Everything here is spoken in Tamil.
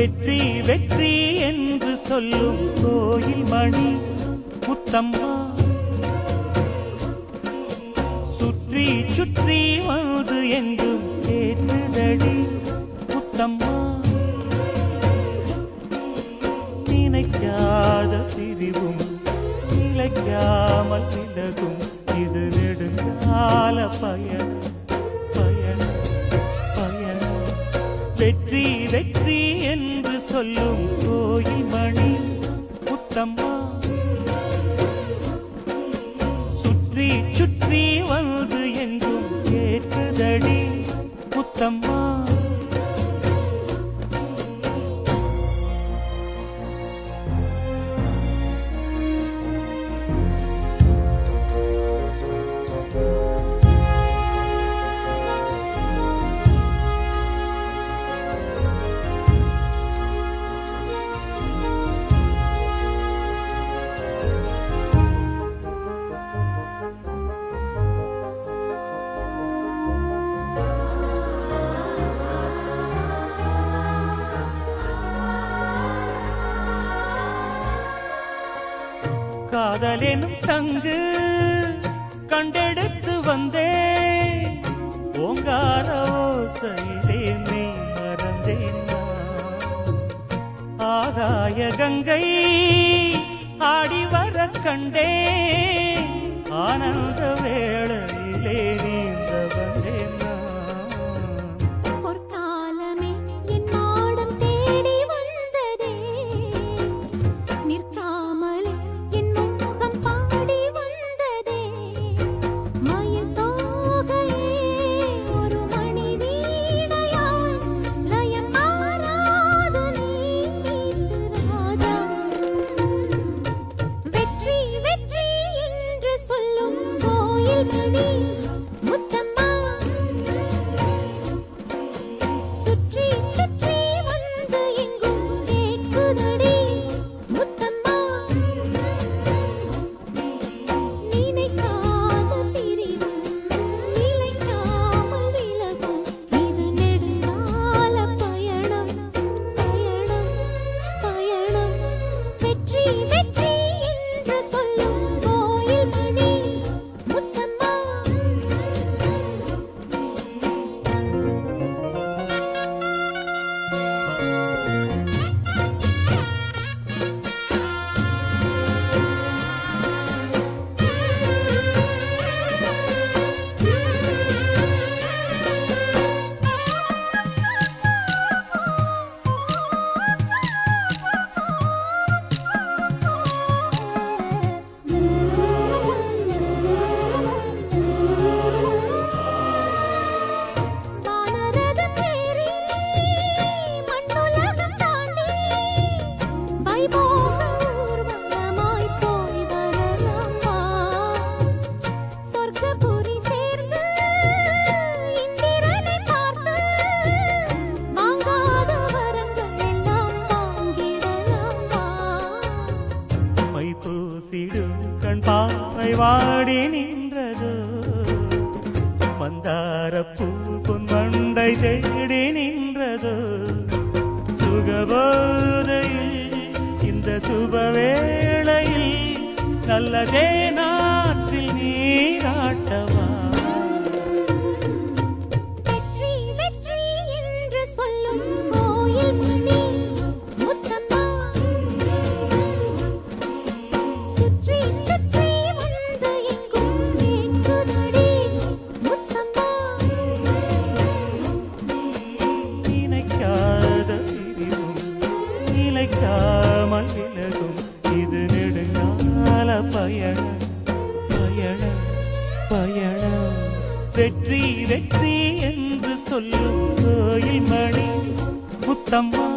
வெற்றி வெற்றி என்று சொல்லும் கோயில் மணி முத்தம்மா சுற்றி சுற்றி வந்து எங்கும் கேட்டுதடி முத்தம்மா நினைக்காத பிரிவும் நிலைக்காமல் விலகும் இது நெடுங்கால பயணம் பயணம் பயணம் வெற்றி வெற்றி என்று சொல்லும் கோயில் மணி முத்தம்மா சுற்றி சுற்றி வந்து எங்கும் கேட்டுதடி முத்தம்மா காதலெனும் சங்கு கண்டெடுத்து வந்தேன் ஓங்கார ஓசையிலே நீ மறந்தேன் நான். ஆகாய கங்கை ஆடி வர கண்டேன் ஆனந்த வேளையிலே நீந்த வந்தேன் நான். பொற்காலமே என் நாடம் தேடி வந்ததே நிற்காமலே என் முகம் பாடி வந்ததே மயில் தோகையே ஒரு மணி வீணையாய் லயம் மாறாது நீட்டு ராஜா வெற்றி வெற்றி என்று சொல்லும் கோயில் மணி முத்தம்மா சுற்றி சுற்றி வந்து எங்கும் கேட்குதடி முத்தம்மா நினைக்காத பிரிவும் நிலைக்காமல் விலகும் இது நெடுங்கால பயணம் பயணம் பயணம் வெற்றி வெற்றி என்று சொல்லும் கோயில் மணி முத்தம்மா வானரதம் ஏறி மண்ணுலகம் தாண்டி வைபோக ஊர்வலமாய் போய் வரலாம் வா. சொர்க்கபுரி சேர்ந்து இந்திரனை பார்த்து வாங்காத வரங்கள் எல்லாம் வாங்கிடலாம் வா. மை பூசிடும் கண் பாவை வாடி நின்றது மந்தார பூ பொன் மண்டை தேடி நின்றது சுகபோதையில் இந்த சுபவேளையில் நல்லதே நாற்றில் நீராட்டவா வெற்றி வெற்றி என்று சொல்லும் கோயில் மணி முத்தம்மா சுற்றி சுற்றி வந்து எங்கும் கேட்குதடி முத்தம்மா நினைக்காத பிரிவும் நிலைக்காமல் விலகும் இது நெடுங்கால பயணம் பயணம் பயணம் வெற்றி வெற்றி என்று சொல்லும் கோயில் மணி முத்தம்மா